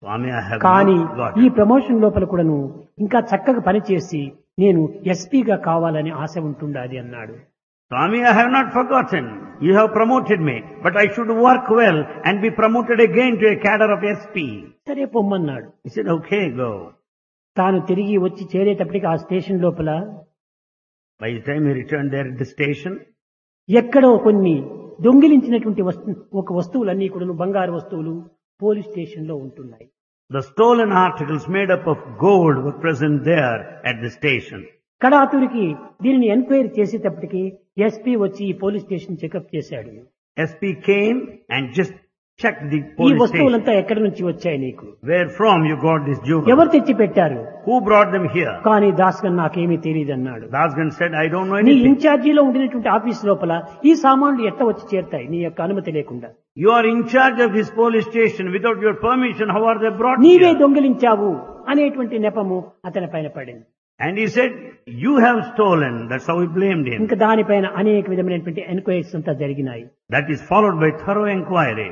Swami, I have కానీ not got ఈ it. Promotion లోపల కూడాను ఇంకా చక్కగా పనిచేసి నేను ఎస్పీగా కావాలని ఆశ ఉంటుండాది అన్నాడు Swami, I have not forgotten. You have promoted me, but I should work well and be promoted again to a cadre of SP. సరే పొమ్మన్నాడు He said, okay, go. తాను తిరిగి వచ్చి చేరేటప్పటికి ఆ స్టేషన్ లోపల By the time he returned there at the station, ఎక్కడో కొన్ని దొంగిలించినటువంటి వస్తు ఒక వస్తువులన్నీ కూడా బంగారు వస్తువులు పోలీస్ స్టేషన్ లో ఉంటున్నాయి the stolen articles made up of gold were present there at the station. కడాతురికి దీనిని ఎంక్వైరీ చేసేటప్పటికి ఎస్పీ వచ్చి ఈ పోలీస్ స్టేషన్ చెకప్ చేశాడు SP came and just checked the ఈ police station. వస్తువులంతా ఎక్కడి నుంచి వచ్చాయి నీకు Where from you got this jewel? ఎవరు తెచ్చి పెట్టారు Who brought them here? కానీ దాస్గన్ నాకేమీ తెలియదు అన్నాడు Dasgan said, I don't know నీ anything. ఇన్ఛార్జీలో ఉండినటువంటి ఆఫీస్ లోపల ఈ సామాన్లు ఎట్ట వచ్చి చేరుతాయి నీ యొక్క అనుమతి లేకుండా You are in charge of this police station. Without your permission, how are they brought నీవే here? దొంగిలించావు అనేటువంటి నెపము అతని పైన పడింది And he said, you have stolen. That's how he blamed him. ఇంకా దానిపైన అనేక విధమైనటువంటి ఎంక్వైరీస్ అంతా జరిగినాయి That is followed by thorough inquiry.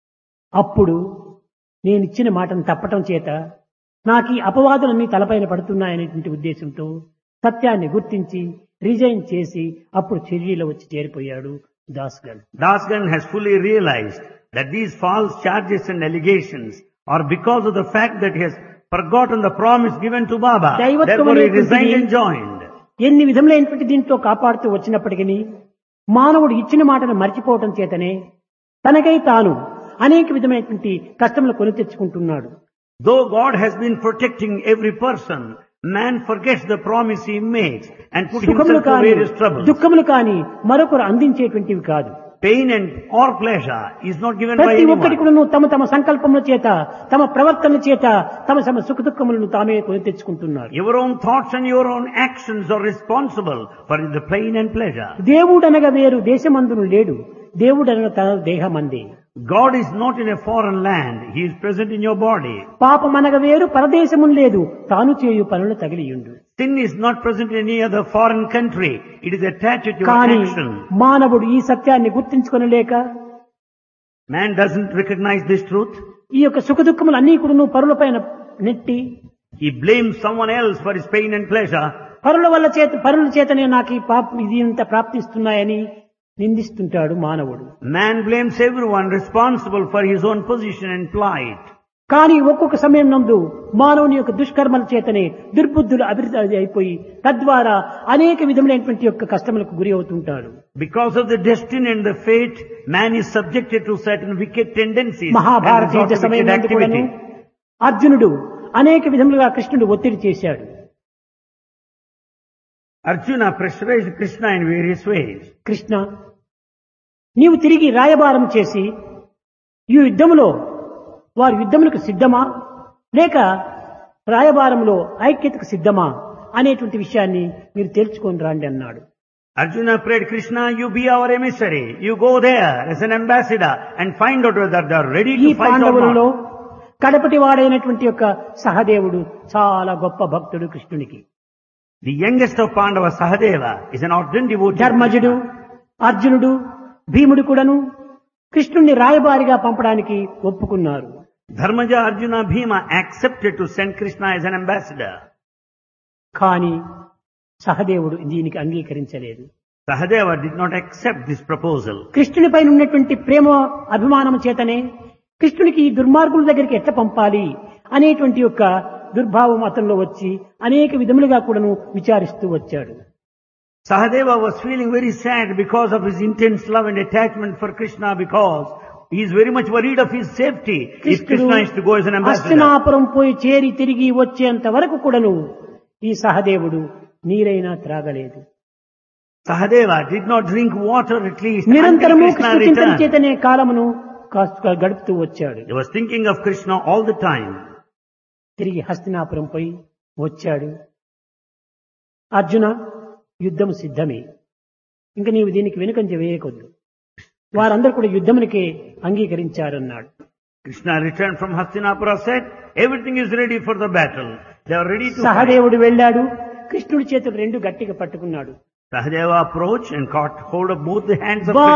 అప్పుడు నేను ఇచ్చిన మాటను తప్పటం చేత నాకు ఈ అపవాదులన్నీ తలపైన పడుతున్నాయనేటువంటి ఉద్దేశంతో సత్యాన్ని గుర్తించి రిజైన్ చేసి అప్పుడు చెర్రీలో వచ్చి చేరిపోయాడు దాస్గల్ Dasgan has fully realized that these false charges and allegations are because of the fact that he has forgotten the promise given to Baba. దైవత్వం Therefore he resigned అనేటువంటిది and joined. ఎన్ని విధములైనటువంటి దీంట్లో కాపాడుతూ వచ్చినప్పటికీ మానవుడు ఇచ్చిన మాటను మర్చిపోవటం చేతనే తనకై తాను అనేక విధమైనటువంటి కష్టములు కొని తెచ్చుకుంటున్నాడు Though God has been protecting every person, man forgets the promise he makes and put సుఖములు himself to కాని various troubles. దుఃఖములు కాని మరొకరు అందించేటువంటివి కాదు Pain and or pleasure is not given by ప్రతి ఒక్కటి anyone. కూడా తమ తమ సంకల్పముల చేత తమ ప్రవర్తన చేత తమ తమ సుఖ దుఃఖములను తామే కొని తెచ్చుకుంటున్నారు Your own thoughts and your own actions are responsible for the pain and pleasure. దేవుడనగా వేరు దేశమందును లేడు దేవుడనగా తన దేహమంది God is not in a foreign land. He is present in your body. పాపమనగా వేరు పరదేశము లేదు తాను చేయు పనులు తగిలియుండు Sin is not present in any other foreign country. It is attached to your కానీ action. మానవుడు ఈ సత్యాన్ని గుర్తించుకొనలేక Man doesn't recognize this truth. ఈ యొక్క సుఖ దుఃఖములు అన్ని కూడా పరులపైన నెట్టి He blames someone else for his pain and pleasure. పరుల వల్ల చేత పరుల చేతనే నాకు ఈ పాప ఇది ఇంత ప్రాప్తిస్తున్నాయని నిందిస్తుంటాడు మానవుడు Man blames everyone responsible for his own position and plight. కానీ ఒక్కొక్క సమయం నందు మానవుని యొక్క దుష్కర్మల చేతనే దుర్బుద్ధులు అభివృద్ధి అయిపోయి తద్వారా అనేక విధములైనటువంటి యొక్క కష్టములకు గురి అవుతుంటాడు Because of the destiny and the fate, man is subjected to certain wicked tendencies Mahabharata and యుద్ధ resort to సమయం wicked నందు కూడాను activity. అర్జునుడు అనేక విధములుగా కృష్ణుడు ఒత్తిడి చేశాడు Arjuna pressurized Krishna in various ways. Krishna నీవు తిరిగి రాయబారం చేసి ఈ యుద్ధములో వారి యుద్ధములకు సిద్ధమా లేక రాయబారంలో ఐక్యతకు సిద్ధమా అనేటువంటి విషయాన్ని మీరు తేల్చుకొని రాండి అన్నాడు Arjuna prayed, Krishna, you be our emissary. You go there as an ambassador and find out whether they are ready ఈ to fight or పాండవులలో not. కడపటి వాడైనటువంటి యొక్క సహదేవుడు చాలా గొప్ప భక్తుడు కృష్ణునికి The youngest of Pandava, Sahadeva, is an ardent devotee. of ధర్మజుడు Krishna. అర్జునుడు భీముడు కూడాను కృష్ణుణ్ణి రాయబారిగా పంపడానికి ఒప్పుకున్నారు Dharmaja, Arjuna, Bhima accepted to send Krishna as an ambassador. కానీ సహదేవుడు దీనికి అంగీకరించలేదు Sahadeva did not accept this proposal. కృష్ణునిపై ఉన్నటువంటి ప్రేమ అభిమానం చేతనే కృష్ణునికి ఈ దుర్మార్గుల దగ్గరికి ఎట్లా పంపాలి అనేటువంటి యొక్క దుర్భావం అతనిలో వచ్చి అనేక విధములుగా కూడాను విచారిస్తూ వచ్చాడు Sahadeva was feeling very sad because of his intense love and attachment for Krishna because he is very much worried of his safety if కృష్ణుడు Krishna is to go as an ambassador. Hastinapuram పోయి చేరి తిరిగి వచ్చేంత వరకు కూడాను ఈ సహదేవుడు నీరైనా త్రాగలేదు Sahadeva did not drink water at least until నిరంతరము Krishna కృష్ణ చింతన returned. చేతనే కాలమును కాస్త గడుపుతూ వచ్చాడు He was thinking of Krishna all the time. తిరిగి హస్తినాపురం పోయి వచ్చాడు అర్జున యుద్ధం సిద్ధమే ఇంక నీవు దీనికి వెనుకంజ వేయకొద్దు వారందరూ కూడా యుద్ధమునికే అంగీకరించారన్నాడు Krishna returned from Hastinapura said, everything is ready for the battle. They are ready to fight. సహదేవుడు వెళ్ళాడు కృష్ణుడి చేతులు రెండు గట్టిగా పట్టుకున్నాడు Sahadeva approached and caught hold of both the hands of బా